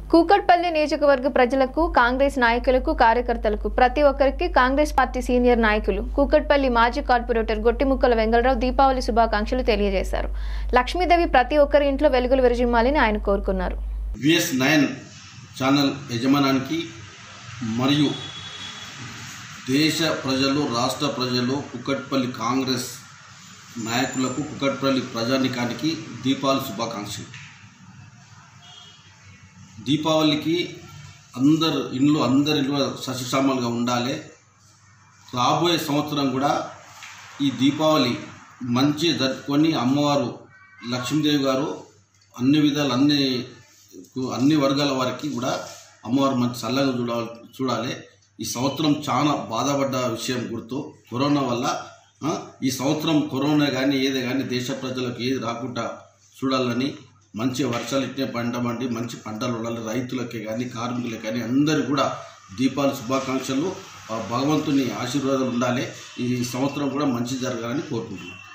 కూకట్పల్లి నియోజకవర్గ ప్రజలకు కాంగ్రెస్ నాయకులకు కార్యకర్తలకు ప్రతి ఒక్కరికి కాంగ్రెస్ పార్టీ సీనియర్ నాయకులు కూకట్పల్లి మాజీ కార్పొరేటర్ గొట్టిముక్కల వెంగళరావు దీపావళి శుభాకాంక్షలు తెలియజేశారు లక్ష్మీదేవి ప్రతి ఒక్కరి ఇంట్లో వెలుగులు విరజిమ్మాలని ఆయన కోరుకున్నారు విఎస్ నైన్ ఛానల్ యజమానానికి మరియు దేశ ప్రజలు రాష్ట్ర ప్రజలు కుక్కట్పల్లి కాంగ్రెస్ నాయకులకు కుక్కట్పల్లి ప్రజానికానికి దీపావళి శుభాకాంక్షలు దీపావళికి అందరు ఇండ్లు అందరి ఇంట్లో సస్యశ్యామలుగా ఉండాలి రాబోయే సంవత్సరం కూడా ఈ దీపావళి మంచి జరుపుకొని అమ్మవారు లక్ష్మీదేవి గారు అన్ని విధాలు అన్ని అన్ని వర్గాల వారికి కూడా అమ్మవారు మంచి చల్లగా చూడాలి చూడాలి ఈ సంవత్సరం చాలా బాధపడ్డ విషయం గుర్తు కరోనా వల్ల ఆ, ఈ సంవత్సరం కరోనా కానీ ఏది కానీ దేశ ప్రజలకు ఏది రాకుండా చూడాలని మంచి వర్షాలు ఇట్టే పండమండి మంచి పంటలు ఉండాలి రైతులకే కానీ కార్మికులకి కానీ అందరు కూడా దీపావళి శుభాకాంక్షలు ఆ భగవంతుని ఆశీర్వాదాలు ఉండాలి ఈ సంవత్సరం కూడా మంచి జరగాలని కోరుకుంటున్నాను